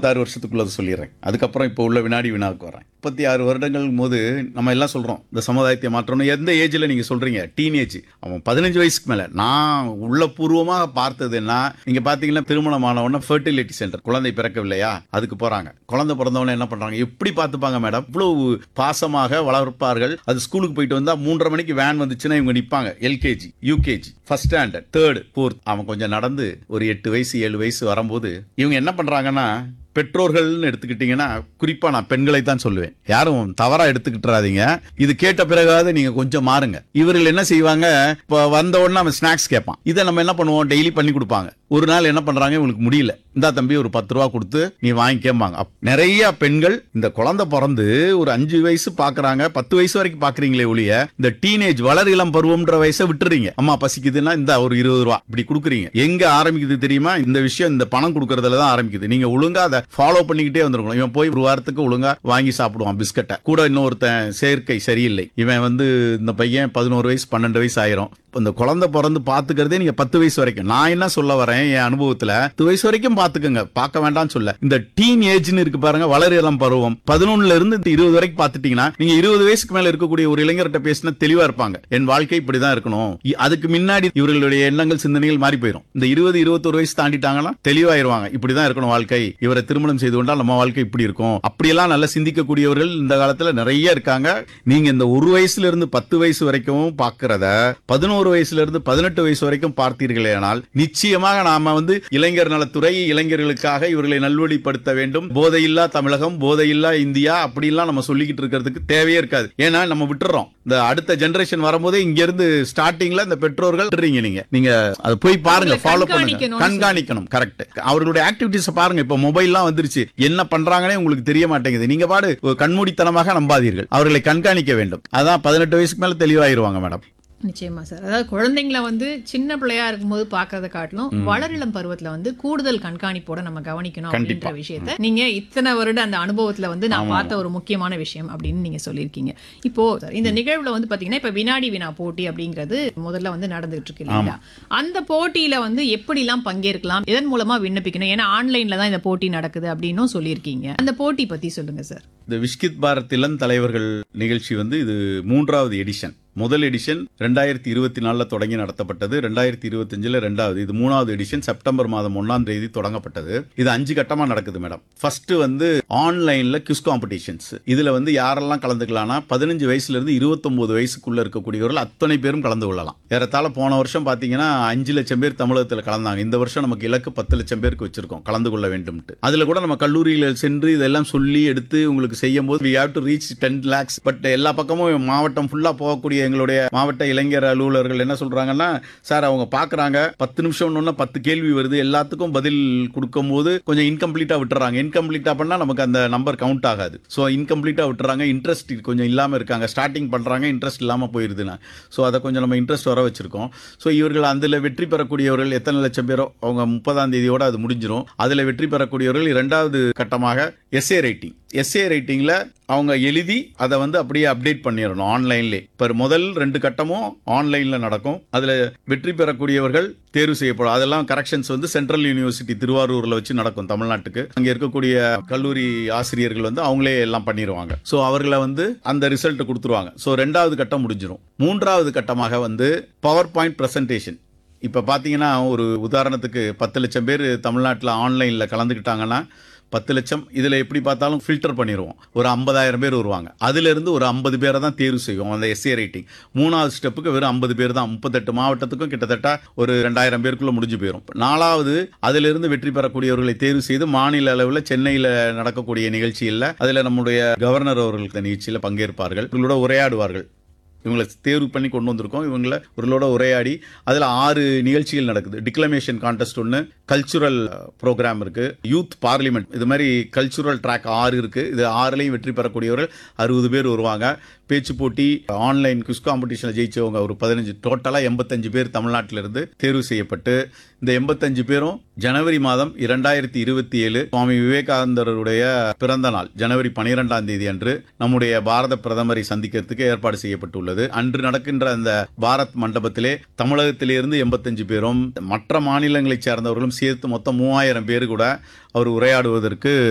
முப்பத்தாறு வருஷத்துக்குள்ளது சொல்லிடுறேன் அதுக்கப்புறம் இப்போ உள்ள வினாடி வினாவுக்கு வரேன் முப்பத்தி ஆறு வருடங்கள் போது நம்ம எல்லாம் சொல்கிறோம் இந்த சமுதாயத்தை மாற்றணும் எந்த ஏஜில் நீங்கள் சொல்கிறீங்க டீனேஜ் அவன் பதினஞ்சு வயசுக்கு மேலே நான் உள்ளபூர்வமாக பார்த்ததுன்னா நீங்கள் பார்த்தீங்கன்னா திருமணமான உடனே ஃபர்டிலிட்டி சென்டர் குழந்தை பிறக்கவில்லையா அதுக்கு போகிறாங்க குழந்தை பிறந்தவொடனே என்ன பண்ணுறாங்க எப்படி பார்த்துப்பாங்க மேடம் இவ்வளவு பாசமாக வளர்ப்பார்கள் அது ஸ்கூலுக்கு போயிட்டு வந்தால் மூன்றரை மணிக்கு வேன் வந்துச்சுன்னா இவங்க நிற்பாங்க LKG UKG first standard third fourth அவன் கொஞ்சம் நடந்து ஒரு எட்டு வயசு ஏழு வயசு வரும்போது இவங்க என்ன பண்றாங்கன்னா பெற்றோர்கள்னு எடுத்துக்கிட்டீங்கன்னா குறிப்பா நான் பெண்களை தான் சொல்லுவேன் யாரும் தவறா எடுத்துக்கிட்டுறாதீங்க இது கேட்ட பிறகாவது நீங்க கொஞ்சம் மாறுங்க இவர்கள் என்ன செய்வாங்க இப்போ வந்த உடனே அவன் ஸ்நாக்ஸ் கேட்பான் இதை நம்ம என்ன பண்ணுவோம் டெய்லி பண்ணி கொடுப்பாங்க ஒரு நாள் என்ன பண்றாங்க இவங்களுக்கு முடியல இந்தா தம்பி ஒரு பத்து ரூபா கொடுத்து நீ வாங்கிக்கேம்பாங்க அப்- நிறைய பெண்கள் இந்த குழந்தை பிறந்து ஒரு அஞ்சு வயசு பாக்குறாங்க பத்து வயசு வரைக்கும் பாக்குறீங்களே ஒழிய இந்த டீனேஜ் வளர் இளம் பருவம்ன்ற வயசை விட்டுறீங்க அம்மா பசிக்குதுன்னா இந்த ஒரு இருபது ரூபா இப்படி கொடுக்குறீங்க எங்க ஆரம்பிக்குது தெரியுமா இந்த விஷயம் இந்த பணம் கொடுக்கறதுல தான் ஆரம்பிக்குது நீங்க ஒழுங்கா அதை ஃபாலோ பண்ணிக்கிட்டே வந்துருக்கணும் இவன் போய் ஒரு வாரத்துக்கு ஒழுங்கா வாங்கி சாப்பிடுவான் பிஸ்கட்டை கூட இன்னொருத்தன் சேர்க்கை சரியில்லை இவன் வந்து இந்த பையன் பதினோரு வயசு பன்னெண்டு வயசு ஆயிரும் இப்ப இந்த குழந்தை பிறந்து பாத்துக்கிறதே நீங்க பத்து வயசு வரைக்கும் நான் என்ன சொல்ல வரேன் என் அனுபவத்துல பத்து வயசு வரைக்கும் பாத்துக்கோங்க பார்க்க வேண்டாம்னு சொல்ல இந்த டீன் ஏஜ்னு இருக்கு பாருங்க வளர் இளம் பருவம் பதினொன்னுல இருந்து இந்த இருபது வரைக்கும் பாத்துட்டீங்கன்னா நீங்க இருபது வயசுக்கு மேல இருக்கக்கூடிய ஒரு இளைஞர்கிட்ட பேசினா தெளிவா இருப்பாங்க என் வாழ்க்கை இப்படிதான் இருக்கணும் இ- அதுக்கு முன்னாடி இவர்களுடைய எண்ணங்கள் சிந்தனைகள் மாறி போயிடும் இந்த இருபது இருபத்தொரு வயசு தாண்டிட்டாங்கன்னா தெளிவாயிருவாங்க இப்படிதான் இருக்கணும் வாழ்க்கை இவரை திருமணம் செய்து கொண்டால் நம்ம வாழ்க்கை இப்படி இருக்கும் அப்படியெல்லாம் நல்லா சிந்திக்கக்கூடியவர்கள் இந்த காலத்துல நிறைய இருக்காங்க நீங்க இந்த ஒரு வயசுல இருந்து பத்து வயசு வரைக்கும் பாக்குறத பதினோரு வயசுல இருந்து பதினெட்டு வயசு வரைக்கும் பார்த்தீர்களேனால் நிச்சயமாக நாம வந்து இளைஞர் நலத்துறை இளைஞர்களுக்காக இவர்களை நல்வழிப்படுத்த வேண்டும் போதையில்லா தமிழகம் போதையில்லா இந்தியா அப்படிலாம் நம்ம சொல்லிக்கிட்டு இருக்கிறதுக்கு தேவையே இருக்காது ஏன்னா நம்ம விட்டுறோம் இந்த அடுத்த ஜெனரேஷன் வரும்போதே இங்க இருந்து ஸ்டார்டிங்ல இந்த பெற்றோர்கள் விட்டுறீங்க நீங்க நீங்க அதை போய் பாருங்க அவங்களை ஃபாலோ பண்ணுங்க கண்காணிக்கணும்னு கண்காணிக்கணும் கரெக்ட் அவர்களுடைய ஆக்டிவிட்டிஸ் பாருங்க இப்ப மொபைல்லாம் வந்துருச்சு என்ன பண்றாங்கன்னே உங்களுக்கு தெரிய மாட்டேங்குது நீங்க பாடு ஒரு கண்மூடித்தனமாக நம்பாதீர்கள் அவர்களை கண்காணிக்க வேண்டும் அதான் பதினெட்டு வயசுக்கு மேல தெளிவாயிருவாங்க மேடம் நிச்சயமா சார் அதாவது குழந்தைங்கள வந்து சின்ன பிள்ளையா இருக்கும்போது பாக்குறத காட்டிலும் வளரிளம் பருவத்துல வந்து கூடுதல் கண்காணிப்போட நம்ம கவனிக்கணும் கண்டிப்பா. அப்படின்ற விஷயத்த நீங்க இத்தனை வருட அந்த அனுபவத்துல வந்து நான் பார்த்த ஒரு முக்கியமான விஷயம் அப்படின்னு நீங்க சொல்லியிருக்கீங்க இப்போ சார் இந்த நிகழ்வுல வந்து பாத்தீங்கன்னா இப்ப வினாடி வினா போட்டி அப்படிங்கிறது முதல்ல வந்து நடந்துகிட்டு இருக்கு இல்லைங்களா அந்த போட்டியில வந்து எப்படிலாம் பங்கேற்கலாம் இதன் மூலமா விண்ணப்பிக்கணும் ஏன்னா ஆன்லைன்ல தான் இந்த போட்டி நடக்குது அப்படின்னும் சொல்லியிருக்கீங்க அந்த போட்டி பத்தி சொல்லுங்க சார் இந்த விஷ்கித் பாரத் இளம் தலைவர்கள் நிகழ்ச்சி வந்து இது மூன்றாவது எடிஷன் முதல் எடிஷன் ரெண்டாயிரத்தி இருபத்தி நாலில் தொடங்கி நடத்தப்பட்டது ரெண்டாயிரத்தி இருபத்தஞ்சில் ரெண்டாவது இது மூணாவது எடிஷன் செப்டம்பர் மாதம் ஒன்றாம் தேதி தொடங்கப்பட்டது இது அஞ்சு கட்டமாக நடக்குது மேடம் ஃபர்ஸ்ட் வந்து ஆன்லைனில் கிஸ் காம்படிஷன்ஸ் இதில் வந்து யாரெல்லாம் கலந்துக்கலாம்னா பதினஞ்சு வயசுலேருந்து இருபத்தொம்போது வயசுக்குள்ளே இருக்கக்கூடியவர்கள் அத்தனை பேரும் கலந்து கொள்ளலாம் ஏறத்தாழ போன வருஷம் பார்த்தீங்கன்னா அஞ்சு லட்சம் பேர் தமிழகத்தில் கலந்தாங்க இந்த வருஷம் நமக்கு இலக்கு பத்து லட்சம் பேருக்கு வச்சிருக்கோம் கலந்து கொள்ள வேண்டும்ட்டு அதில் கூட நம்ம கல்லூரியில் சென்று இதெல்லாம் சொல்லி எடுத்து உங்களுக்கு செய்யும் போது we have to reach ten lakhs but எல்லா பக்கமும் மாவட்டம் ஃபுல்லாக போகக்கூடிய எங்களுடைய மாவட்ட இளைஞர் அலுவலர்கள் என்ன சொல்றாங்கன்னா சார் அவங்க பார்க்குறாங்க பத்து நிமிஷம் ஒன்று பத்து கேள்வி வருது எல்லாத்துக்கும் பதில் கொடுக்கும்போது கொஞ்சம் இன்கம்ப்ளீட்டாக விட்டுறாங்க இன்கம்ப்ளீட்டாக பண்ணால் நமக்கு அந்த நம்பர் கவுண்ட் ஆகாது ஸோ இன்கம்ப்ளீட்டாக விட்டுறாங்க இன்ட்ரெஸ்ட் கொஞ்சம் இல்லாமல் இருக்காங்க ஸ்டார்டிங் பண்ணுறாங்க இன்ட்ரெஸ்ட் இல்லாமல் போயிருதுன்னா ஸோ அதை கொஞ்சம் நம்ம இன்ட்ரெஸ்ட் வர வச்சிருக்கோம் ஸோ இவர்கள் அதில் வெற்றி பெறக்கூடியவர்கள் எத்தனை லட்சம் பேரோ அவங்க முப்பதாம் தேதியோட அது முடிஞ்சிரும் அதில் வெற்றி பெறக்கூடியவர்கள் இரண்டாவது கட்டமாக எஸ்ஏ ரைட்டிங் எஸ்ஏ ரைட்டிங்கில் அவங்க எழுதி அதை வந்து அப்படியே அப்டேட் பண்ணிடணும் ஆன்லைன்லே இப்போ முதல் ரெண்டு கட்டமும் ஆன்லைனில் நடக்கும் அதில் வெற்றி பெறக்கூடியவர்கள் தேர்வு செய்யப்படும் அதெல்லாம் கரெக்ஷன்ஸ் வந்து சென்ட்ரல் யூனிவர்சிட்டி திருவாரூரில் வச்சு நடக்கும் தமிழ்நாட்டுக்கு அங்கே இருக்கக்கூடிய கல்லூரி ஆசிரியர்கள் வந்து அவங்களே எல்லாம் பண்ணிடுவாங்க ஸோ அவர்களை வந்து அந்த ரிசல்ட் கொடுத்துருவாங்க ஸோ ரெண்டாவது கட்டம் முடிஞ்சிரும் மூன்றாவது கட்டமாக வந்து பவர் பாயிண்ட் ப்ரெசன்டேஷன் இப்போ பார்த்தீங்கன்னா ஒரு உதாரணத்துக்கு பத்து லட்சம் பேர் தமிழ்நாட்டில் ஆன்லைனில் கலந்துக்கிட்டாங்கன்னா பத்து லட்சம் இதில் எப்படி பார்த்தாலும் ஃபில்டர் பண்ணிடுவோம் ஒரு ஐம்பதாயிரம் பேர் வருவாங்க அதிலிருந்து ஒரு ஐம்பது பேரை தான் தேர்வு செய்வோம் அந்த எஸ்ஏ ரேட்டிங் மூணாவது ஸ்டெப்புக்கு வெறும் ஐம்பது பேர் தான் முப்பத்தெட்டு மாவட்டத்துக்கும் கிட்டத்தட்ட ஒரு ரெண்டாயிரம் பேருக்குள்ள முடிஞ்சு போயிடும் நாலாவது அதிலிருந்து வெற்றி பெறக்கூடியவர்களை தேர்வு செய்து மாநில அளவில் சென்னையில் நடக்கக்கூடிய நிகழ்ச்சியில் அதில் நம்முடைய கவர்னர் அவர்கள் இந்த நிகழ்ச்சியில் பங்கேற்பார்கள் இவங்களோட உரையாடுவார்கள் இவங்களை தேர்வு பண்ணி கொண்டு வந்திருக்கோம் இவங்கள இவர்களோட உரையாடி அதில் ஆறு நிகழ்ச்சிகள் நடக்குது டிக்ளமேஷன் கான்டெஸ்ட் ஒன்று கல்ச்சுரல் ப்ரோக்ராம் இருக்கு யூத் பார்லிமெண்ட் இது மாதிரி கல்ச்சுரல் ட்ராக் ஆறு இருக்கு இது ஆறுலையும் வெற்றி பெறக்கூடியவர்கள் அறுபது பேர் வருவாங்க பேச்சு போட்டி ஆன்லைன் குஸ் காம்படிஷனில் ஜெயிச்சவங்க ஒரு பதினஞ்சு டோட்டலாக எண்பத்தஞ்சு பேர் தமிழ்நாட்டில இருந்து தேர்வு செய்யப்பட்டு இந்த எண்பத்தஞ்சு பேரும் ஜனவரி மாதம் இரண்டாயிரத்தி இருபத்தி ஏழு சுவாமி விவேகானந்தருடைய பிறந்த நாள் ஜனவரி பனிரெண்டாம் தேதி அன்று நம்முடைய பாரத பிரதமரை சந்திக்கிறதுக்கு ஏற்பாடு செய்யப்பட்டுள்ளது அன்று நடக்கின்ற அந்த பாரத் மண்டபத்திலே தமிழகத்திலிருந்து எண்பத்தஞ்சு பேரும் மற்ற மாநிலங்களைச் சேர்ந்தவர்களும் சேர்த்து மொத்தம் மூவாயிரம் பேர் கூட அவர் உரையாடுவதற்கு